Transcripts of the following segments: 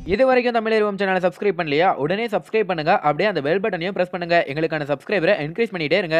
இது வரைக்கும் தமிழ் சேனலை சப்ஸ்கிரைப் பண்ணலையா உடனே சப்ஸ்கிரைப் பண்ணுங்க அப்படியே அந்த பெல் பட்டனையும் பிரஸ் பண்ணுங்க எங்களுக்கான சப்ஸ்கிரைபரை என்கரேஜ் பண்ணிட்டே இருங்க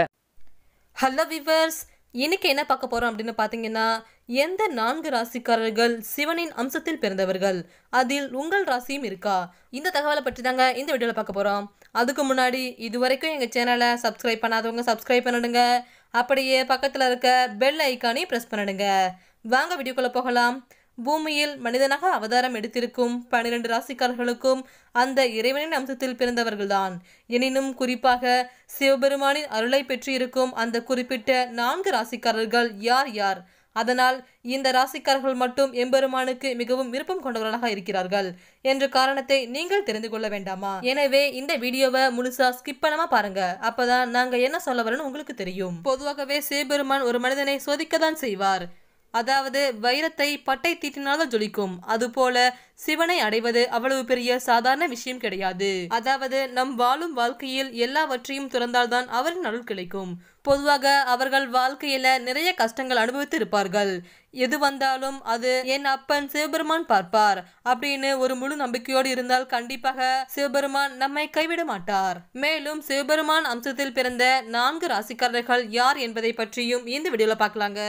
ஹலோ விவர்ஸ் இன்னைக்கு என்ன பார்க்க போறோம் அப்படின்னு பார்த்தீங்கன்னா எந்த நான்கு ராசிக்காரர்கள் சிவனின் அம்சத்தில் பிறந்தவர்கள் அதில் உங்கள் ராசியும் இருக்கா இந்த தகவலை பற்றி தாங்க இந்த வீடியோவில் பார்க்க போறோம் அதுக்கு முன்னாடி இது வரைக்கும் எங்கள் சேனலை சப்ஸ்கிரைப் பண்ணாதவங்க சப்ஸ்கிரைப் பண்ணிடுங்க அப்படியே பக்கத்தில் இருக்க பெல் ஐக்கானையும் ப்ரெஸ் பண்ணிடுங்க வாங்க வீடியோக்குள்ளே போகலாம் பூமியில் மனிதனாக அவதாரம் எடுத்திருக்கும் பன்னிரண்டு ராசிக்காரர்களுக்கும் அந்த இறைவனின் அம்சத்தில் பிறந்தவர்கள்தான் எனினும் குறிப்பாக சிவபெருமானின் அருளை பெற்றிருக்கும் அந்த குறிப்பிட்ட நான்கு ராசிக்காரர்கள் யார் யார் அதனால் இந்த ராசிக்காரர்கள் மட்டும் எம்பெருமானுக்கு மிகவும் விருப்பம் கொண்டவர்களாக இருக்கிறார்கள் என்ற காரணத்தை நீங்கள் தெரிந்து கொள்ள வேண்டாமா எனவே இந்த வீடியோவை முழுசா ஸ்கிப் பண்ணாம பாருங்க அப்பதான் நாங்க என்ன சொல்ல வரோன்னு உங்களுக்கு தெரியும் பொதுவாகவே சிவபெருமான் ஒரு மனிதனை சோதிக்கத்தான் செய்வார் அதாவது வைரத்தை பட்டை தீட்டினால்தான் ஜொலிக்கும் அதுபோல சிவனை அடைவது அவ்வளவு பெரிய சாதாரண விஷயம் கிடையாது அதாவது நம் வாழும் வாழ்க்கையில் எல்லாவற்றையும் துறந்தால்தான் அவரின் அருள் கிடைக்கும் பொதுவாக அவர்கள் வாழ்க்கையில நிறைய கஷ்டங்கள் அனுபவித்து இருப்பார்கள் எது வந்தாலும் அது என் அப்பன் சிவபெருமான் பார்ப்பார் அப்படின்னு ஒரு முழு நம்பிக்கையோடு இருந்தால் கண்டிப்பாக சிவபெருமான் நம்மை கைவிட மாட்டார் மேலும் சிவபெருமான் அம்சத்தில் பிறந்த நான்கு ராசிக்காரர்கள் யார் என்பதை பற்றியும் இந்த வீடியோல பார்க்கலாங்க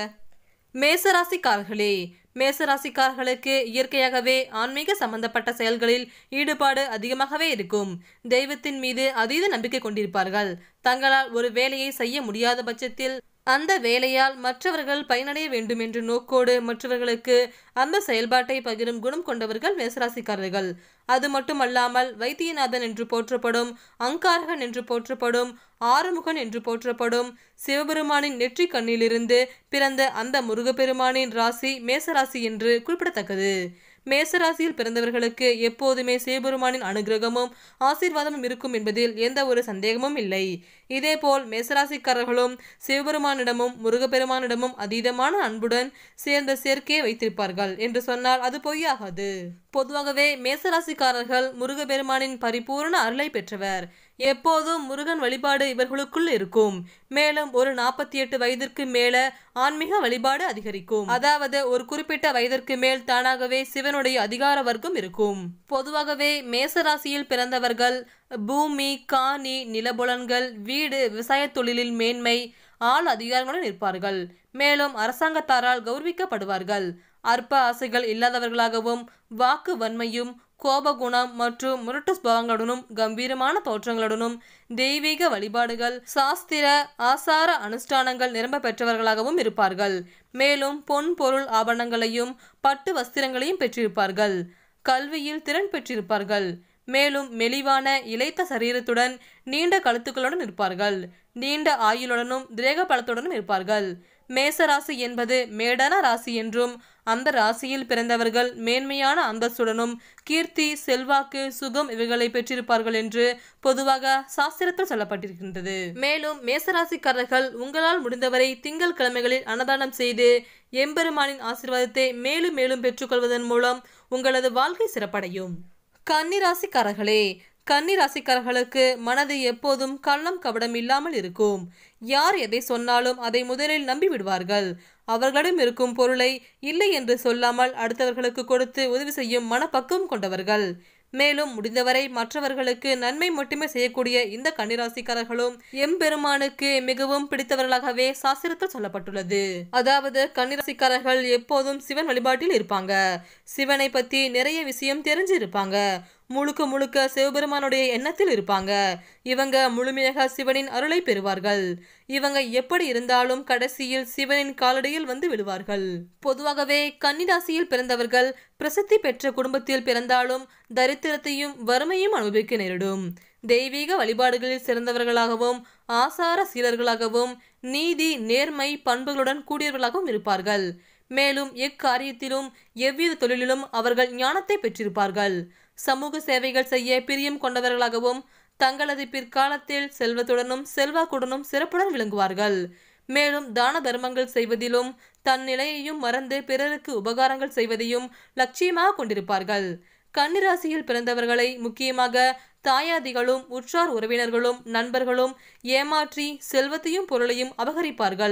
மேசராசிக்காரர்களே மேசராசிக்காரர்களுக்கு இயற்கையாகவே ஆன்மீக சம்பந்தப்பட்ட செயல்களில் ஈடுபாடு அதிகமாகவே இருக்கும் தெய்வத்தின் மீது அதீத நம்பிக்கை கொண்டிருப்பார்கள் தங்களால் ஒரு வேலையை செய்ய முடியாத பட்சத்தில் அந்த வேலையால் மற்றவர்கள் பயனடைய வேண்டும் என்ற நோக்கோடு மற்றவர்களுக்கு அந்த செயல்பாட்டை பகிரும் குணம் கொண்டவர்கள் மேசராசிக்காரர்கள் அது மட்டுமல்லாமல் வைத்தியநாதன் என்று போற்றப்படும் அங்காரகன் என்று போற்றப்படும் ஆறுமுகன் என்று போற்றப்படும் சிவபெருமானின் நெற்றி கண்ணிலிருந்து பிறந்த அந்த முருகப்பெருமானின் ராசி மேசராசி என்று குறிப்பிடத்தக்கது மேசராசியில் பிறந்தவர்களுக்கு எப்போதுமே சிவபெருமானின் அனுகிரகமும் ஆசீர்வாதமும் இருக்கும் என்பதில் எந்த ஒரு சந்தேகமும் இல்லை இதேபோல் மேசராசிக்காரர்களும் சிவபெருமானிடமும் முருகப்பெருமானிடமும் அதீதமான அன்புடன் சேர்ந்த சேர்க்கையை வைத்திருப்பார்கள் என்று சொன்னால் அது பொய்யாகாது பொதுவாகவே மேசராசிக்காரர்கள் முருகப்பெருமானின் பரிபூர்ண அருளை பெற்றவர் எப்போதும் முருகன் வழிபாடு இவர்களுக்குள் இருக்கும் மேலும் ஒரு நாற்பத்தி எட்டு வயதிற்கு மேல ஆன்மீக வழிபாடு அதிகரிக்கும் அதாவது ஒரு குறிப்பிட்ட வயதிற்கு மேல் தானாகவே சிவனுடைய அதிகார வர்க்கம் இருக்கும் பொதுவாகவே மேசராசியில் பிறந்தவர்கள் பூமி காணி நிலபுலன்கள் வீடு விவசாய தொழிலில் மேன்மை ஆள் அதிகாரங்களுடன் இருப்பார்கள் மேலும் அரசாங்கத்தாரால் கௌரவிக்கப்படுவார்கள் அற்ப ஆசைகள் இல்லாதவர்களாகவும் வாக்கு வன்மையும் கோபகுணம் மற்றும் முரட்டு சுபாவங்களுடனும் கம்பீரமான தோற்றங்களுடனும் தெய்வீக வழிபாடுகள் சாஸ்திர ஆசார அனுஷ்டானங்கள் நிரம்ப பெற்றவர்களாகவும் இருப்பார்கள் மேலும் பொன் பொருள் ஆபரணங்களையும் பட்டு வஸ்திரங்களையும் பெற்றிருப்பார்கள் கல்வியில் திறன் பெற்றிருப்பார்கள் மேலும் மெலிவான இளைத்த சரீரத்துடன் நீண்ட கழுத்துக்களுடன் இருப்பார்கள் நீண்ட ஆயுளுடனும் திரேக பலத்துடனும் இருப்பார்கள் மேசராசி என்பது மேடான ராசி என்றும் அந்த ராசியில் பிறந்தவர்கள் மேன்மையான அந்தஸ்துடனும் கீர்த்தி செல்வாக்கு சுகம் இவைகளை பெற்றிருப்பார்கள் என்று பொதுவாக சாஸ்திரத்தில் சொல்லப்பட்டிருக்கின்றது மேலும் மேசராசிக்காரர்கள் உங்களால் முடிந்தவரை திங்கள் கிழமைகளில் அன்னதானம் செய்து எம்பெருமானின் ஆசீர்வாதத்தை மேலும் மேலும் பெற்றுக்கொள்வதன் மூலம் உங்களது வாழ்க்கை சிறப்படையும் கன்னிராசிக்காரர்களே கன்னிராசிக்காரர்களுக்கு மனது எப்போதும் கள்ளம் கபடம் இல்லாமல் இருக்கும் யார் எதை சொன்னாலும் அதை முதலில் நம்பி விடுவார்கள் அவர்களிடம் இருக்கும் பொருளை இல்லை என்று சொல்லாமல் அடுத்தவர்களுக்கு கொடுத்து உதவி செய்யும் மனப்பக்குவம் கொண்டவர்கள் மேலும் முடிந்தவரை மற்றவர்களுக்கு நன்மை மட்டுமே செய்யக்கூடிய இந்த கன்னிராசிக்காரர்களும் எம்பெருமானுக்கு மிகவும் பிடித்தவர்களாகவே சாஸ்திரத்தில் சொல்லப்பட்டுள்ளது அதாவது கன்னிராசிக்காரர்கள் எப்போதும் சிவன் வழிபாட்டில் இருப்பாங்க சிவனை பத்தி நிறைய விஷயம் தெரிஞ்சு இருப்பாங்க முழுக்க முழுக்க சிவபெருமானுடைய எண்ணத்தில் இருப்பாங்க இவங்க முழுமையாக சிவனின் அருளை பெறுவார்கள் இவங்க எப்படி இருந்தாலும் கடைசியில் சிவனின் காலடியில் வந்து விடுவார்கள் பொதுவாகவே கன்னிராசியில் பிறந்தவர்கள் பிரசித்தி பெற்ற குடும்பத்தில் பிறந்தாலும் தரித்திரத்தையும் வறுமையும் அனுபவிக்க நேரிடும் தெய்வீக வழிபாடுகளில் சிறந்தவர்களாகவும் ஆசார சீலர்களாகவும் நீதி நேர்மை பண்புகளுடன் கூடியவர்களாகவும் இருப்பார்கள் மேலும் எக்காரியத்திலும் எவ்வித தொழிலிலும் அவர்கள் ஞானத்தை பெற்றிருப்பார்கள் சமூக சேவைகள் செய்ய பிரியம் கொண்டவர்களாகவும் தங்களது பிற்காலத்தில் செல்வத்துடனும் செல்வாக்குடனும் சிறப்புடன் விளங்குவார்கள் மேலும் தான தர்மங்கள் செய்வதிலும் தன் நிலையையும் மறந்து பிறருக்கு உபகாரங்கள் செய்வதையும் லட்சியமாக கொண்டிருப்பார்கள் கன்னிராசியில் பிறந்தவர்களை முக்கியமாக தாயாதிகளும் உற்றார் உறவினர்களும் நண்பர்களும் ஏமாற்றி செல்வத்தையும் பொருளையும் அபகரிப்பார்கள்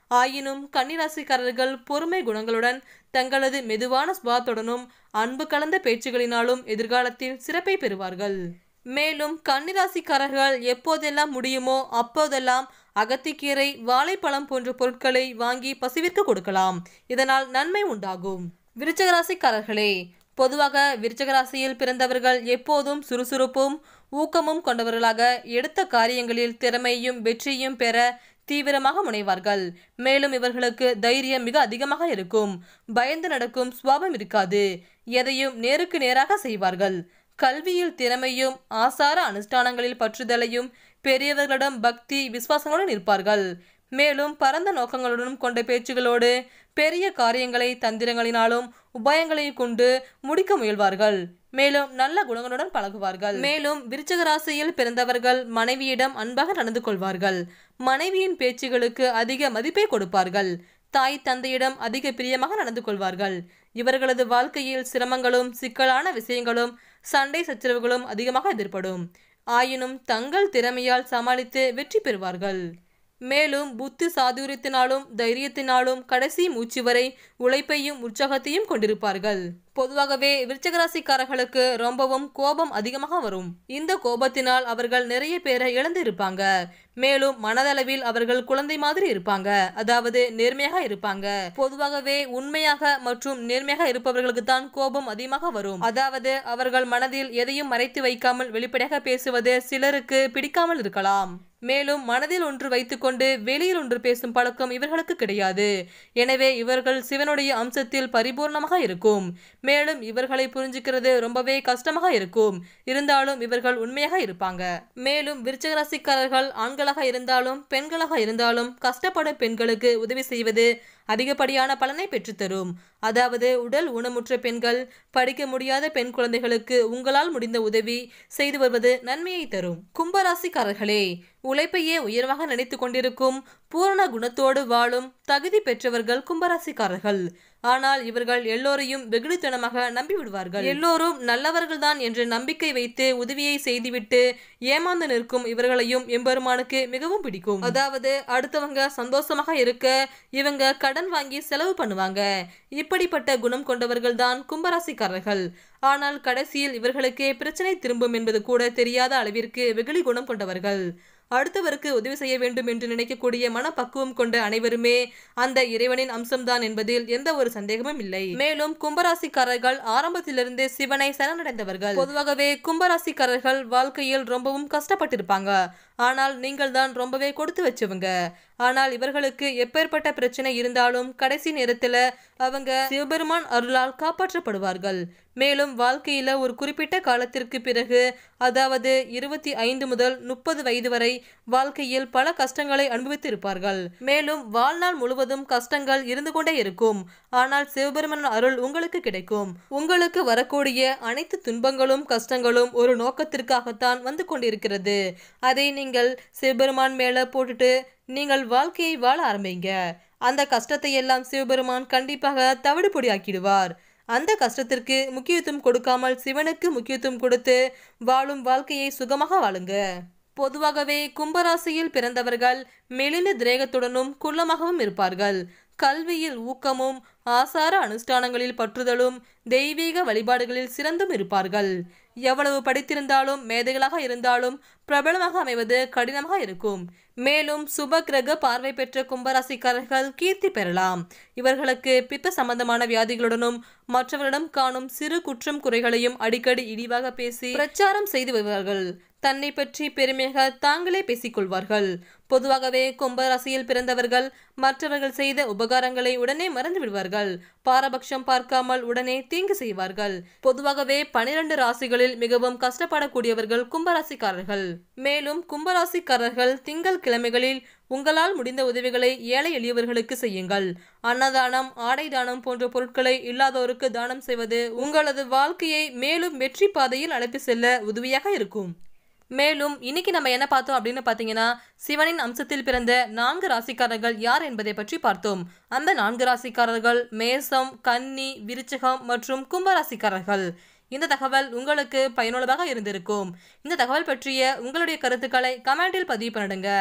ஆயினும் கன்னிராசிக்காரர்கள் பொறுமை குணங்களுடன் தங்களது மெதுவான சுபாவத்துடனும் அன்பு கலந்த பேச்சுகளினாலும் எதிர்காலத்தில் சிறப்பை பெறுவார்கள் மேலும் கன்னிராசிக்காரர்கள் எப்போதெல்லாம் முடியுமோ அப்போதெல்லாம் அகத்திக்கீரை வாழைப்பழம் போன்ற பொருட்களை வாங்கி பசிவிற்கு கொடுக்கலாம் இதனால் நன்மை உண்டாகும் விருச்சகராசிக்காரர்களே பொதுவாக விருச்சகராசியில் பிறந்தவர்கள் எப்போதும் சுறுசுறுப்பும் ஊக்கமும் கொண்டவர்களாக எடுத்த காரியங்களில் திறமையும் வெற்றியும் பெற தீவிரமாக முனைவார்கள் மேலும் இவர்களுக்கு தைரியம் மிக அதிகமாக இருக்கும் பயந்து நடக்கும் சுவாபம் இருக்காது எதையும் நேருக்கு நேராக செய்வார்கள் கல்வியில் திறமையும் ஆசார அனுஷ்டானங்களில் பற்றுதலையும் பெரியவர்களிடம் பக்தி விசுவாசங்களுடன் இருப்பார்கள் மேலும் பரந்த நோக்கங்களுடன் கொண்ட பேச்சுகளோடு பெரிய காரியங்களை தந்திரங்களினாலும் உபாயங்களையும் கொண்டு முடிக்க முயல்வார்கள் மேலும் நல்ல குணங்களுடன் பழகுவார்கள் மேலும் விருச்சக ராசியில் பிறந்தவர்கள் மனைவியிடம் அன்பாக நடந்து கொள்வார்கள் மனைவியின் பேச்சுகளுக்கு அதிக மதிப்பை கொடுப்பார்கள் தாய் தந்தையிடம் அதிக பிரியமாக நடந்து கொள்வார்கள் இவர்களது வாழ்க்கையில் சிரமங்களும் சிக்கலான விஷயங்களும் சண்டை சச்சரவுகளும் அதிகமாக எதிர்ப்படும் ஆயினும் தங்கள் திறமையால் சமாளித்து வெற்றி பெறுவார்கள் மேலும் புத்தி சாதுரியத்தினாலும் தைரியத்தினாலும் கடைசி மூச்சு வரை உழைப்பையும் உற்சாகத்தையும் கொண்டிருப்பார்கள் பொதுவாகவே விருச்சகராசிக்காரர்களுக்கு ரொம்பவும் கோபம் அதிகமாக வரும் இந்த கோபத்தினால் அவர்கள் நிறைய பேரை இழந்து இருப்பாங்க மேலும் மனதளவில் அவர்கள் குழந்தை மாதிரி இருப்பாங்க அதாவது நேர்மையாக இருப்பாங்க பொதுவாகவே உண்மையாக மற்றும் நேர்மையாக இருப்பவர்களுக்கு தான் கோபம் அதிகமாக வரும் அதாவது அவர்கள் மனதில் எதையும் மறைத்து வைக்காமல் வெளிப்படையாக பேசுவது சிலருக்கு பிடிக்காமல் இருக்கலாம் மேலும் மனதில் ஒன்று வைத்துக்கொண்டு வெளியில் ஒன்று பேசும் பழக்கம் இவர்களுக்கு கிடையாது எனவே இவர்கள் சிவனுடைய அம்சத்தில் பரிபூர்ணமாக இருக்கும் மேலும் இவர்களை புரிஞ்சுக்கிறது ரொம்பவே கஷ்டமாக இருக்கும் இருந்தாலும் இவர்கள் உண்மையாக இருப்பாங்க மேலும் விருச்சகராசிக்காரர்கள் ஆண்களாக இருந்தாலும் பெண்களாக இருந்தாலும் கஷ்டப்படும் பெண்களுக்கு உதவி செய்வது அதிகப்படியான பலனை பெற்றுத்தரும் அதாவது உடல் ஊனமுற்ற பெண்கள் படிக்க முடியாத பெண் குழந்தைகளுக்கு உங்களால் முடிந்த உதவி செய்து வருவது நன்மையை தரும் கும்பராசிக்காரர்களே உழைப்பையே உயர்வாக நினைத்து கொண்டிருக்கும் பூரண குணத்தோடு வாழும் தகுதி பெற்றவர்கள் கும்பராசிக்காரர்கள் ஆனால் இவர்கள் எல்லோரையும் வெகுளித்தனமாக நம்பி விடுவார்கள் எல்லோரும் நல்லவர்கள்தான் என்ற நம்பிக்கை வைத்து உதவியை செய்துவிட்டு ஏமாந்து நிற்கும் இவர்களையும் எம்பெருமானுக்கு மிகவும் பிடிக்கும் அதாவது அடுத்தவங்க சந்தோஷமாக இருக்க இவங்க கடன் வாங்கி செலவு பண்ணுவாங்க இப்படிப்பட்ட குணம் கொண்டவர்கள் தான் கும்பராசிக்காரர்கள் ஆனால் கடைசியில் இவர்களுக்கு பிரச்சனை திரும்பும் என்பது கூட தெரியாத அளவிற்கு வெகுளி குணம் கொண்டவர்கள் அடுத்தவருக்கு உதவி செய்ய வேண்டும் என்று நினைக்கக்கூடிய மனப்பக்குவம் கொண்ட அனைவருமே அந்த இறைவனின் அம்சம்தான் என்பதில் எந்த ஒரு சந்தேகமும் இல்லை மேலும் கும்பராசிக்காரர்கள் ஆரம்பத்திலிருந்தே சிவனை சரணடைந்தவர்கள் பொதுவாகவே கும்பராசிக்காரர்கள் வாழ்க்கையில் ரொம்பவும் கஷ்டப்பட்டிருப்பாங்க ஆனால் நீங்கள் தான் ரொம்பவே கொடுத்து வச்சவங்க ஆனால் இவர்களுக்கு எப்பேற்பட்ட பிரச்சனை இருந்தாலும் கடைசி நேரத்துல அவங்க சிவபெருமான் அருளால் காப்பாற்றப்படுவார்கள் மேலும் வாழ்க்கையில ஒரு குறிப்பிட்ட காலத்திற்கு பிறகு அதாவது இருபத்தி ஐந்து முதல் முப்பது வயது வரை வாழ்க்கையில் பல கஷ்டங்களை அனுபவித்து இருப்பார்கள் மேலும் வாழ்நாள் முழுவதும் கஷ்டங்கள் இருந்து கொண்டே இருக்கும் ஆனால் சிவபெருமான் அருள் உங்களுக்கு கிடைக்கும் உங்களுக்கு வரக்கூடிய அனைத்து துன்பங்களும் கஷ்டங்களும் ஒரு நோக்கத்திற்காகத்தான் வந்து கொண்டிருக்கிறது அதை நீங்கள் சிவபெருமான் மேல போட்டுட்டு நீங்கள் வாழ்க்கையை வாழ ஆரம்பிங்க அந்த கஷ்டத்தை எல்லாம் சிவபெருமான் கண்டிப்பாக தவிடு பொடியாக்கிடுவார் அந்த கஷ்டத்திற்கு முக்கியத்துவம் கொடுக்காமல் சிவனுக்கு முக்கியத்துவம் கொடுத்து வாழும் வாழ்க்கையை சுகமாக வாழுங்க பொதுவாகவே கும்பராசியில் பிறந்தவர்கள் மெலிந்த திரேகத்துடனும் குள்ளமாகவும் இருப்பார்கள் கல்வியில் ஊக்கமும் ஆசார அனுஷ்டானங்களில் பற்றுதலும் தெய்வீக வழிபாடுகளில் சிறந்தும் இருப்பார்கள் எவ்வளவு படித்திருந்தாலும் மேதைகளாக இருந்தாலும் பிரபலமாக அமைவது கடினமாக இருக்கும் மேலும் சுப கிரக பார்வை பெற்ற கும்பராசிக்காரர்கள் கீர்த்தி பெறலாம் இவர்களுக்கு பித்த சம்பந்தமான வியாதிகளுடனும் மற்றவர்களிடம் காணும் சிறு குற்றம் குறைகளையும் அடிக்கடி இழிவாக பேசி பிரச்சாரம் செய்து வருவார்கள் தன்னை பற்றி பெருமையாக தாங்களே பேசிக்கொள்வார்கள் பொதுவாகவே கும்பராசியில் பிறந்தவர்கள் மற்றவர்கள் செய்த உபகாரங்களை உடனே மறந்து விடுவார்கள் பாரபட்சம் பார்க்காமல் உடனே தீங்கு செய்வார்கள் பொதுவாகவே பனிரெண்டு ராசிகளில் மிகவும் கஷ்டப்படக்கூடியவர்கள் கும்பராசிக்காரர்கள் மேலும் கும்பராசிக்காரர்கள் திங்கள் கிழமைகளில் உங்களால் முடிந்த உதவிகளை ஏழை எளியவர்களுக்கு செய்யுங்கள் அன்னதானம் ஆடை தானம் போன்ற பொருட்களை இல்லாதோருக்கு தானம் செய்வது உங்களது வாழ்க்கையை மேலும் வெற்றி பாதையில் அழைத்து செல்ல உதவியாக இருக்கும் மேலும் இன்னைக்கு நம்ம என்ன பார்த்தோம் அப்படின்னு பார்த்தீங்கன்னா சிவனின் அம்சத்தில் பிறந்த நான்கு ராசிக்காரர்கள் யார் என்பதை பற்றி பார்த்தோம் அந்த நான்கு ராசிக்காரர்கள் மேசம் கன்னி விருச்சகம் மற்றும் கும்பராசிக்காரர்கள் இந்த தகவல் உங்களுக்கு பயனுள்ளதாக இருந்திருக்கும் இந்த தகவல் பற்றிய உங்களுடைய கருத்துக்களை கமெண்டில் பதிவு பண்ணிடுங்க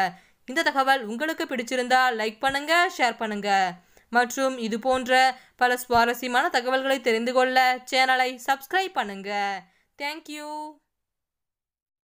இந்த தகவல் உங்களுக்கு பிடிச்சிருந்தா லைக் பண்ணுங்க ஷேர் பண்ணுங்க மற்றும் இது போன்ற பல சுவாரஸ்யமான தகவல்களை தெரிந்து கொள்ள சேனலை சப்ஸ்கிரைப் பண்ணுங்க தேங்க்யூ